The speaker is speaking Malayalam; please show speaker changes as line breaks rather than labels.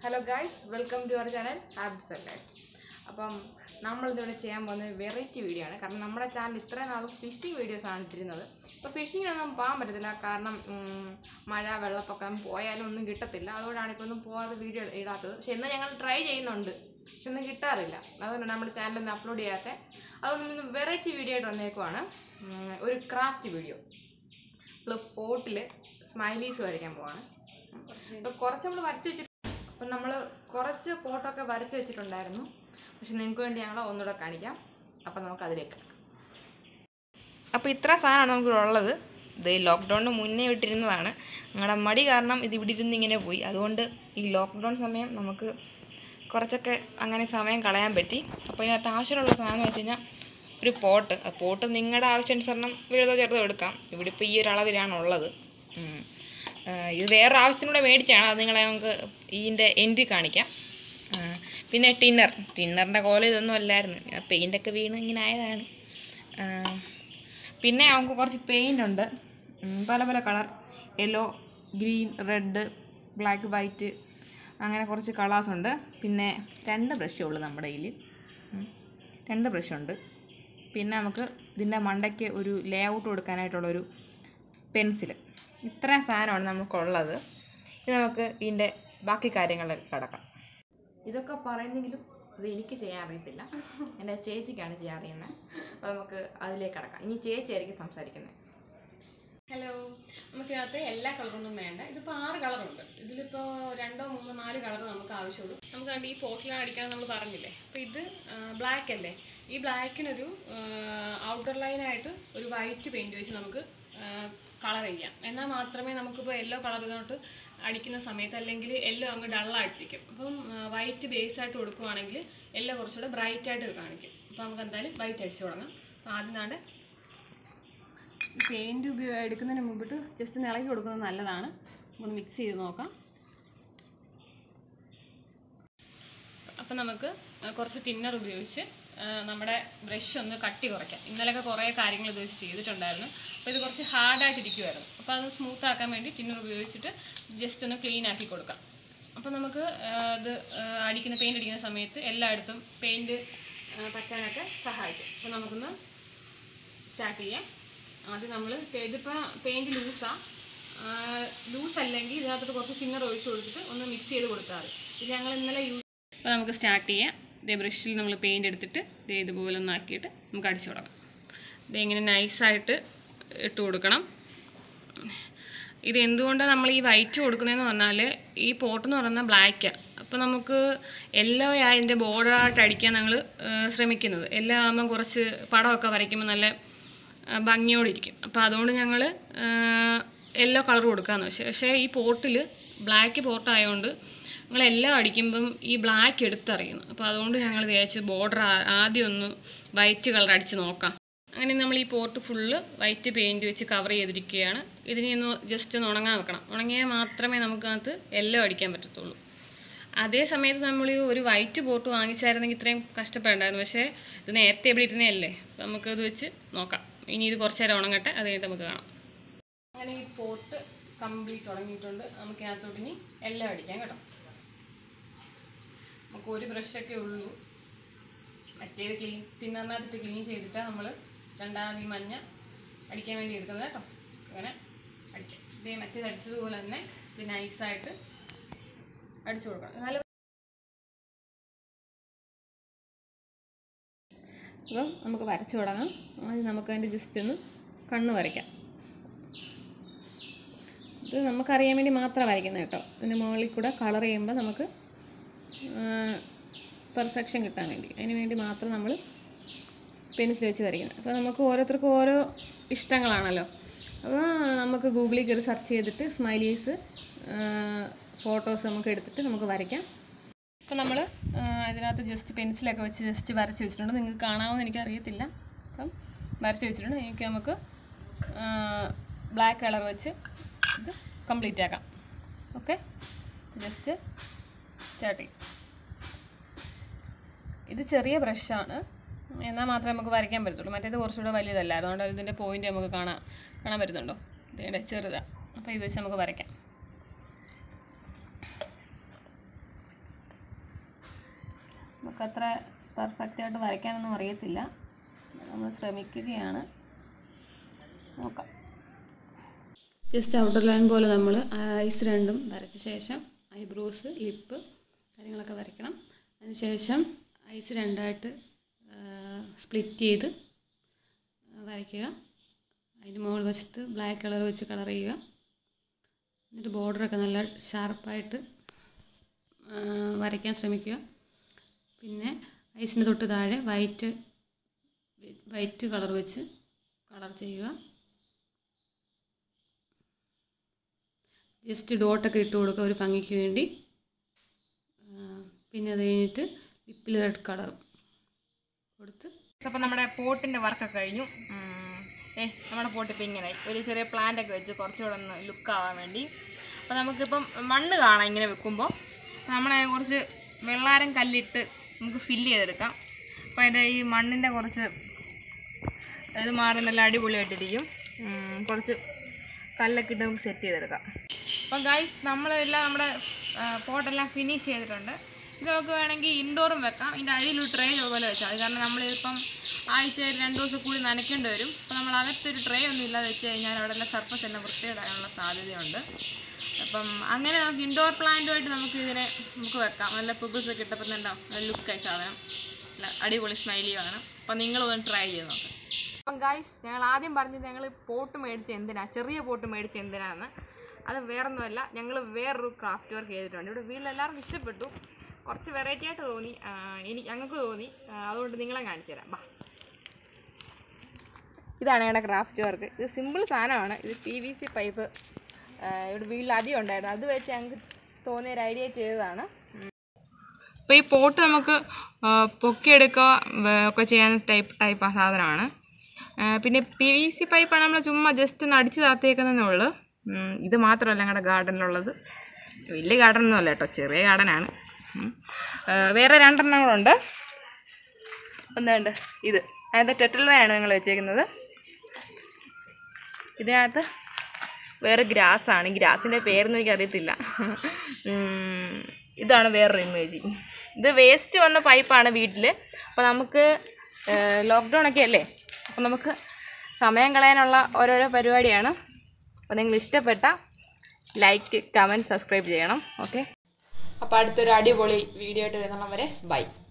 Hello guys welcome to our channel ഹാബ്സ് ലൈഫ് അപ്പം നമ്മളിതിവിടെ ചെയ്യാൻ പോകുന്ന വെറൈറ്റി വീഡിയോ ആണ് കാരണം നമ്മുടെ ചാനൽ ഇത്രയും നാളും ഫിഷിംഗ് വീഡിയോസ് ആണ് ഇട്ടിരുന്നത് ഇപ്പോൾ ഫിഷിങ്ങിനൊന്നും പോകാൻ പറ്റത്തില്ല കാരണം ഉം, മഴ വെള്ളപ്പൊക്കം പോയാലും ഒന്നും കിട്ടത്തില്ല അതുകൊണ്ടാണ് ഇപ്പോൾ ഒന്നും പോകാതെ വീഡിയോ ഇടാത്തത് പക്ഷെ ഇന്ന് ഞങ്ങൾ ട്രൈ ചെയ്യുന്നുണ്ട് പക്ഷെ ഒന്നും കിട്ടാറില്ല അതുകൊണ്ടാണ് നമ്മുടെ ചാനലൊന്നും അപ്ലോഡ് ചെയ്യാത്ത അതുകൊണ്ട് ഇന്ന് വെറൈറ്റി വീഡിയോ ആയിട്ട് വന്നേക്കുവാണ് ഉം, ഒരു ക്രാഫ്റ്റ് വീഡിയോ നമ്മൾ പോട്ടിൽ സ്മൈലീസ് വരയ്ക്കാൻ പോവാണ് അപ്പോൾ കുറച്ച് നമ്മൾ വരച്ച് വെച്ചിട്ട് അപ്പം നമ്മൾ കുറച്ച് ഫോട്ടോ ഒക്കെ വരച്ച് വെച്ചിട്ടുണ്ടായിരുന്നു പക്ഷെ നിങ്ങൾക്ക് വേണ്ടി ഞങ്ങൾ ഒന്നുകൂടെ കാണിക്കാം അപ്പം നമുക്ക് അതിലേക്ക് കിടക്കാം അപ്പോൾ ഇത്ര സാധനമാണ് നമുക്ക് ഉള്ളത് ഇത് ലോക്ക്ഡൗണിന് മുന്നേ ഇട്ടിരുന്നതാണ് ഞങ്ങളുടെ മടി കാരണം ഇത് ഇവിടെ ഇരുന്ന് ഇങ്ങനെ പോയി അതുകൊണ്ട് ഈ ലോക്ക്ഡൗൺ സമയം നമുക്ക് കുറച്ചൊക്കെ അങ്ങനെ സമയം കളയാൻ പറ്റി അപ്പോൾ ഇതിനകത്ത് ആവശ്യമുള്ള സാധനം എന്ന് വെച്ച് കഴിഞ്ഞാൽ ഒരു പോട്ട് ആ പോട്ട് നിങ്ങളുടെ ആവശ്യാനുസരണം വലുതോ ചെറുതോ എടുക്കാം ഇവിടെ ഇപ്പോൾ ഈ ഒരു അളവിലാണ് ഉള്ളത് ഉം. ആ, ഇത് വേറൊരു ആവശ്യത്തിന് കൂടെ മേടിച്ചാണ് അത് നിങ്ങളെ നമുക്ക് ഇതിൻ്റെ എൻട്രി കാണിക്കാം ആ, പിന്നെ ടിന്നർ ടിന്നറിൻ്റെ കോല ഇതൊന്നും അല്ലായിരുന്നു പെയിൻ്റൊക്കെ വീണ് ഇങ്ങനെ ആയതാണ് ആ, പിന്നെ നമുക്ക് കുറച്ച് പെയിൻ്റ് ഉണ്ട് ഉം, പല പല colour yellow green red black white അങ്ങനെ കുറച്ച് കളേഴ്സ് ഉണ്ട് പിന്നെ രണ്ട് ബ്രഷേ ഉള്ളൂ നമ്മുടെ കയ്യിൽ ഉം. രണ്ട് ബ്രഷ് ഉണ്ട് പിന്നെ നമുക്ക് ഇതിൻ്റെ മണ്ടയ്ക്ക് ഒരു ലേ ഔട്ട് കൊടുക്കാനായിട്ടുള്ളൊരു പെൻസിൽ ഇത്രയും സാധനമാണ് നമുക്കുള്ളത് ഇത് നമുക്ക് ഇതിൻ്റെ ബാക്കി കാര്യങ്ങളിൽ കിടക്കാം ഇതൊക്കെ പറയുന്നെങ്കിലും ഇത് എനിക്ക് ചെയ്യാൻ അറിയത്തില്ല എൻ്റെ ചേച്ചിക്കാണ് ചെയ്യാൻ അറിയുന്നത് അപ്പോൾ നമുക്ക് അതിലേക്ക് കിടക്കാം ഇനി ചേച്ചിയായിരിക്കും സംസാരിക്കുന്നത്
ഹലോ നമുക്കകത്ത് എല്ലാ കളറൊന്നും വേണ്ട ഇതിപ്പോൾ ആറ് കളറുണ്ട് ഇതിലിപ്പോൾ രണ്ടോ മൂന്നോ നാല് കളർ നമുക്ക് ആവശ്യമുള്ളൂ നമുക്ക് കണ്ട് ഈ പോർട്ടിലാണ് അടിക്കാൻ നമ്മൾ പറഞ്ഞില്ലേ അപ്പോൾ ഇത് ബ്ലാക്ക് അല്ലേ ഈ ബ്ലാക്കിനൊരു ഔട്ടർ ലൈനായിട്ട് ഒരു വൈറ്റ് പെയിൻറ് വെച്ച് നമുക്ക് കളർ ചെയ്യാം എന്നാൽ മാത്രമേ നമുക്കിപ്പോൾ യെല്ലോ കളർ ഇതോട്ട് അടിക്കുന്ന സമയത്ത് അല്ലെങ്കിൽ യെല്ലോ അങ്ങ് ഡള്ളായിട്ടിരിക്കും അപ്പം വൈറ്റ് ബേസ് ആയിട്ട് കൊടുക്കുവാണെങ്കിൽ യെല്ലോ കുറച്ചുകൂടെ ബ്രൈറ്റ് ആയിട്ട് ഇത് കാണിക്കും അപ്പോൾ നമുക്ക് എന്തായാലും വൈറ്റ് അടിച്ചു തുടങ്ങാം അപ്പോൾ ആദ്യം നാണ്ട് പെയിൻറ് ഉപയോഗ എടുക്കുന്നതിന് മുമ്പിട്ട് ജസ്റ്റ് ഒന്ന് ഇളകി കൊടുക്കുന്നത് നല്ലതാണ് ഒന്ന് മിക്സ് ചെയ്ത് നോക്കാം അപ്പം നമുക്ക് കുറച്ച് ടിന്നർ ഉപയോഗിച്ച് ആ, നമ്മുടെ ബ്രഷ് ഒന്ന് കട്ടി കുറയ്ക്കാം ഇന്നലെയൊക്കെ കുറേ കാര്യങ്ങൾ ഇത് വെച്ച് ചെയ്തിട്ടുണ്ടായിരുന്നു അപ്പോൾ ഇത് കുറച്ച് ഹാർഡായിട്ടിരിക്കുമായിരുന്നു അപ്പോൾ അത് സ്മൂത്ത് ആക്കാൻ വേണ്ടി ടിന്നർ ഉപയോഗിച്ചിട്ട് ജസ്റ്റ് ഒന്ന് ക്ലീൻ ആക്കി കൊടുക്കാം അപ്പോൾ നമുക്ക് ആ, ഇത് ആ, അടിക്കുന്ന പെയിൻറ് അടിക്കുന്ന സമയത്ത് എല്ലായിടത്തും പെയിൻറ് പറ്റാനൊക്കെ സഹായിക്കും അപ്പോൾ നമുക്കൊന്ന് സ്റ്റാർട്ട് ചെയ്യാം ആദ്യം നമ്മൾ ഇതിപ്പോൾ പെയിൻറ് ലൂസാണ് ലൂസ് അല്ലെങ്കിൽ ഇതിനകത്തോട്ട് കുറച്ച് ചിങ്ങർ ഒഴിച്ച് കൊടുത്തിട്ട് ഒന്ന് മിക്സ് ചെയ്ത് കൊടുത്താൽ മതി ഇത് ഞങ്ങൾ ഇന്നലെ യൂസ് അപ്പോൾ നമുക്ക് സ്റ്റാർട്ട് ചെയ്യാം ഇതേ ബ്രഷിൽ നമ്മൾ പെയിൻറ് എടുത്തിട്ട് ഇതേ ഇതുപോലെ ഒന്ന് ആക്കിയിട്ട് നമുക്ക് അടിച്ചു തുടങ്ങാം ഇത് ഇങ്ങനെ നൈസായിട്ട് ഇട്ട് കൊടുക്കണം ഇത് എന്തുകൊണ്ടാണ് നമ്മൾ ഈ വൈറ്റ് കൊടുക്കുന്നതെന്ന് പറഞ്ഞാൽ ഈ പോട്ട് എന്ന് പറയുന്നത് ബ്ലാക്കാണ് അപ്പോൾ നമുക്ക് യെല്ലോ അതിൻ്റെ ബോർഡറായിട്ട് അടിക്കാൻ ഞങ്ങൾ ശ്രമിക്കുന്നത് എല്ലാം ആകുമ്പം കുറച്ച് പടമൊക്കെ വരയ്ക്കുമ്പോൾ നല്ല ആ, ഭംഗിയോടിരിക്കും അപ്പോൾ അതുകൊണ്ട് ഞങ്ങൾ യെല്ലോ കളർ കൊടുക്കാമെന്ന് വെച്ചാൽ പക്ഷേ ഈ പോട്ടിൽ ബ്ലാക്ക് പോട്ടായതുകൊണ്ട് ഞങ്ങളെല്ലാം അടിക്കുമ്പം ഈ ബ്ലാക്ക് എടുത്തറിയുന്നു അപ്പോൾ അതുകൊണ്ട് ഞങ്ങൾ വിചാരിച്ച് ബോർഡർ ആദ്യം ഒന്ന് വൈറ്റ് കളർ അടിച്ച് നോക്കാം അങ്ങനെ നമ്മൾ ഈ പോർട്ട് ഫുള്ള് വൈറ്റ് പെയിൻറ് വെച്ച് കവർ ചെയ്തിരിക്കുകയാണ് ഇതിനെ ഒന്ന് ജസ്റ്റ് ഒന്ന് ഉണങ്ങാൻ വെക്കണം ഉണങ്ങിയാൽ മാത്രമേ നമുക്കകത്ത് എല്ലാം അടിക്കാൻ പറ്റത്തുള്ളൂ അതേ സമയത്ത് നമ്മൾ ഈ ഒരു വൈറ്റ് പോർട്ട് വാങ്ങിച്ചായിരുന്നെങ്കിൽ ഇത്രയും കഷ്ടപ്പെടണ്ടായിരുന്നു പക്ഷേ ഇത് നേരത്തെ ഇവിടെ ഇരുന്നതല്ലേ അപ്പോൾ നമുക്കത് വെച്ച് നോക്കാം ഇനി ഇത് കുറച്ച് നേരം ഉണങ്ങട്ടെ അത് കഴിഞ്ഞിട്ട് നമുക്ക് കാണാം അങ്ങനെ ഈ പോർട്ട് കംപ്ലീറ്റ് ഉണങ്ങിയിട്ടുണ്ട് നമുക്ക് ഇതിനകത്തോട്ട് ഇനി എല്ലാം അടിക്കാം കേട്ടോ നമുക്ക് ഒരു ബ്രഷൊക്കെ ഉള്ളൂ മറ്റേത് ക്ലീൻ ടിന്നറിനകത്തിട്ട് ക്ലീൻ ചെയ്തിട്ടാണ് നമ്മൾ രണ്ടാമത് ഈ മഞ്ഞ അടിക്കാൻ വേണ്ടി എടുക്കുന്നത് കേട്ടോ അങ്ങനെ അടിക്കാം ഇതേ മറ്റേത് അടിച്ചതുപോലെ തന്നെ ഇത് നൈസായിട്ട് അടിച്ചു കൊടുക്കണം നല്ല അപ്പം നമുക്ക് വരച്ചു തുടങ്ങാം ആദ്യം നമുക്ക് അതിൻ്റെ ജസ്റ്റ് ഒന്ന് കണ്ണ് വരയ്ക്കാം ഇത് നമുക്കറിയാൻ വേണ്ടി മാത്രം വരയ്ക്കുന്നത് കേട്ടോ ഇതിൻ്റെ മുകളിൽ കൂടെ കളർ ചെയ്യുമ്പോൾ നമുക്ക് പെർഫെക്ഷൻ കിട്ടാൻ വേണ്ടി അതിന് വേണ്ടി മാത്രം നമ്മൾ പെൻസിൽ വെച്ച് വരയ്ക്കുന്നത് അപ്പോൾ നമുക്ക് ഓരോരുത്തർക്കും ഓരോ ഇഷ്ടങ്ങളാണല്ലോ അപ്പോൾ നമുക്ക് ഗൂഗിളിൽ കയറി സെർച്ച് ചെയ്തിട്ട് സ്മൈലീസ് ഫോട്ടോസ് നമുക്ക് എടുത്തിട്ട് നമുക്ക് വരയ്ക്കാം അപ്പോൾ നമ്മൾ ഇതിനകത്ത് ജസ്റ്റ് പെൻസിലൊക്കെ വെച്ച് ജസ്റ്റ് വരച്ച് വെച്ചിട്ടുണ്ട് നിങ്ങൾക്ക് കാണാമെന്ന് എനിക്കറിയത്തില്ല അപ്പം വരച്ച് വെച്ചിട്ടുണ്ട് നിങ്ങൾക്ക് നമുക്ക് ബ്ലാക്ക് കളർ വെച്ച് ഇത് കംപ്ലീറ്റ് ആക്കാം ഓക്കെ ജസ്റ്റ് സ്റ്റാർട്ട് ചെയ്യും ഇത് ചെറിയ ബ്രഷാണ് എന്നാൽ മാത്രമേ നമുക്ക് വരയ്ക്കാൻ പറ്റത്തുള്ളൂ മറ്റേത് കുറച്ചുകൂടെ വലുതല്ല അതുകൊണ്ട് ഇതിൻ്റെ പോയിന്റ് നമുക്ക് കാണാൻ കാണാൻ പറ്റുന്നുണ്ടോ ഇതിൻ്റെ ചെറുതാണ് അപ്പോൾ ഇത് വെച്ച് നമുക്ക് വരയ്ക്കാം നമുക്കത്ര പെർഫെക്റ്റായിട്ട് വരയ്ക്കാനൊന്നും അറിയത്തില്ല നമ്മൾ ശ്രമിക്കുകയാണ് നോക്കാം ജസ്റ്റ് ഔട്ടർ ലൈൻ പോലെ നമ്മൾ ഐസ് രണ്ടും വരച്ച ശേഷം ഐബ്രോസ് ലിപ്പ് കാര്യങ്ങളൊക്കെ വരയ്ക്കണം അതിനുശേഷം ഐസ് രണ്ടായിട്ട് സ്പ്ലിറ്റ് ചെയ്ത് വരയ്ക്കുക അതിൻ്റെ മുകൾ വശത്ത് ബ്ലാക്ക് കളർ വെച്ച് കളർ ചെയ്യുക എന്നിട്ട് ബോർഡറൊക്കെ നല്ല ഷാർപ്പായിട്ട് വരയ്ക്കാൻ ശ്രമിക്കുക പിന്നെ ഐസിന് തൊട്ട് താഴെ വൈറ്റ് വൈറ്റ് കളർ വെച്ച് കളർ ചെയ്യുക ജസ്റ്റ് ഡോട്ടൊക്കെ ഇട്ട് കൊടുക്കുക ഒരു ഭംഗിക്ക് വേണ്ടി ആ, പിന്നെ അത് കഴിഞ്ഞിട്ട് ലിപ്പിൽ റെഡ് കളറും കൊടുത്ത്
അപ്പോൾ നമ്മുടെ പോട്ടിൻ്റെ വർക്കൊക്കെ കഴിഞ്ഞു ഉം. ഏ നമ്മുടെ പോട്ട് ഇപ്പം ഇങ്ങനെ ഒരു ചെറിയ പ്ലാന്റ് ഒക്കെ വെച്ച് കുറച്ചുകൂടെ ഒന്ന് ലുക്ക് ആവാൻ വേണ്ടി അപ്പോൾ നമുക്കിപ്പം മണ്ണ് കാണാം ഇങ്ങനെ വെക്കുമ്പോൾ നമ്മളെ കുറച്ച് വെള്ളാരം കല്ലിട്ട് നമുക്ക് ഫില്ല് ചെയ്തെടുക്കാം അപ്പോൾ അതിൻ്റെ ഈ മണ്ണിൻ്റെ കുറച്ച് ഇത് മാറി നല്ല അടിപൊളിയായിട്ടിരിക്കും ഉം, കുറച്ച് കല്ലൊക്കെ ഇട്ട് നമുക്ക് സെറ്റ് ചെയ്തെടുക്കാം അപ്പം ഗൈസ് നമ്മളെല്ലാം നമ്മുടെ പോട്ടെല്ലാം ഫിനിഷ് ചെയ്തിട്ടുണ്ട് ഇത് നമുക്ക് വേണമെങ്കിൽ ഇൻഡോറും വെക്കാം ഇതിൻ്റെ അടിയിൽ ഒരു ട്രേ പോലെ വെച്ചാൽ മതി കാരണം നമ്മളിപ്പം ആഴ്ചയിൽ രണ്ട് ദിവസം കൂടി നനയ്ക്കേണ്ടി വരും അപ്പോൾ നമ്മൾ അകത്തൊരു ട്രേ ഒന്നും ഇല്ലാതെ വെച്ച് കഴിഞ്ഞാൽ അവിടെ എല്ലാം സർഫസ് എല്ലാം വൃത്തിയിടാനുള്ള സാധ്യതയുണ്ട് അപ്പം അങ്ങനെ നമുക്ക് ഇൻഡോർ പ്ലാന്റുമായിട്ട് നമുക്ക് ഇതിനെ നമുക്ക് വെക്കാം നല്ല പിബിൾസ് ഒക്കെ ഇട്ടപ്പോൾ തന്നെ ഉണ്ടാവും നല്ല ലുക്കായി സാധനം നല്ല അടിപൊളി സ്മൈലിയാണ് അപ്പം നിങ്ങളൊന്ന് ട്രൈ ചെയ്ത് നോക്കാം അപ്പം ഗായ്സ് ഞങ്ങൾ ആദ്യം പറഞ്ഞത് ഞങ്ങൾ പോട്ട് മേടിച്ച് എന്തിനാ ചെറിയ പോട്ട് മേടിച്ച് എന്തിനാന്ന് അത് വേറൊന്നുമല്ല ഞങ്ങൾ വേറൊരു ക്രാഫ്റ്റ് വർക്ക് ചെയ്തിട്ടുണ്ട് ഇവിടെ വീട്ടിലെല്ലാവർക്കും ഇഷ്ടപ്പെട്ടു കുറച്ച് വെറൈറ്റി ആയിട്ട് തോന്നി ആ, എനിക്ക് ഞങ്ങൾക്ക് തോന്നി ആ, അതുകൊണ്ട് നിങ്ങളെ കാണിച്ചു തരാം ബാ ഇതാണ് ഞങ്ങളുടെ ക്രാഫ്റ്റ് വർക്ക് ഇത് സിമ്പിൾ സാധനമാണ് ഇത് പി വി സി പൈപ്പ് ഇവിടെ വീട്ടിൽ അധികം ഉണ്ടായിരുന്നു അത് വെച്ച് ഞങ്ങൾക്ക് തോന്നിയ ഒരു ഐഡിയ ചെയ്തതാണ് അപ്പോൾ ഈ പോട്ട് നമുക്ക് ആ, പൊക്കിയെടുക്കുക വേ- ഒക്കെ ചെയ്യാൻ ടൈപ്പ് ടൈപ്പ് സാധനമാണ് ആ, പിന്നെ പി വി സി പൈപ്പാണ് നമ്മൾ ചുമ്മാ ജസ്റ്റ് ഒന്ന് അടിച്ച് താത്തേക്കുന്നതേ ഉള്ളൂ ഉം, ഇത് മാത്രമല്ല ഞങ്ങളുടെ ഗാർഡനിലുള്ളത് വലിയ ഗാർഡനൊന്നും അല്ല കേട്ടോ ചെറിയ ഗാർഡനാണ് ഉം. ആ, വേറെ രണ്ടെണ്ണം കൂടെ ഉണ്ട് ഒന്നുണ്ട് ഇത് അതായത് ടെറ്റൽ വേനാണ് ഞങ്ങൾ വെച്ചേക്കുന്നത് ഇതിനകത്ത് വേറെ ഗ്രാസാണ് ഗ്രാസിൻ്റെ പേരൊന്നും എനിക്കറിയത്തില്ല ഉം, ഇതാണ് വേറൊരു ഇമേജ് ഇത് വേസ്റ്റ് വന്ന പൈപ്പാണ് വീട്ടിൽ അപ്പോൾ നമുക്ക് ലോക്ക്ഡൗൺ ഒക്കെ അല്ലേ അപ്പോൾ നമുക്ക് സമയം കളയാനുള്ള ഓരോരോ പരിപാടിയാണ് അപ്പോൾ നിങ്ങൾ ഇഷ്ടപ്പെട്ട ലൈക്ക് കമൻറ്റ് സബ്സ്ക്രൈബ് ചെയ്യണം ഓക്കെ അപ്പോൾ അടുത്തൊരു അടിപൊളി വീഡിയോ ആയിട്ട് വരുന്നവരെ ബൈ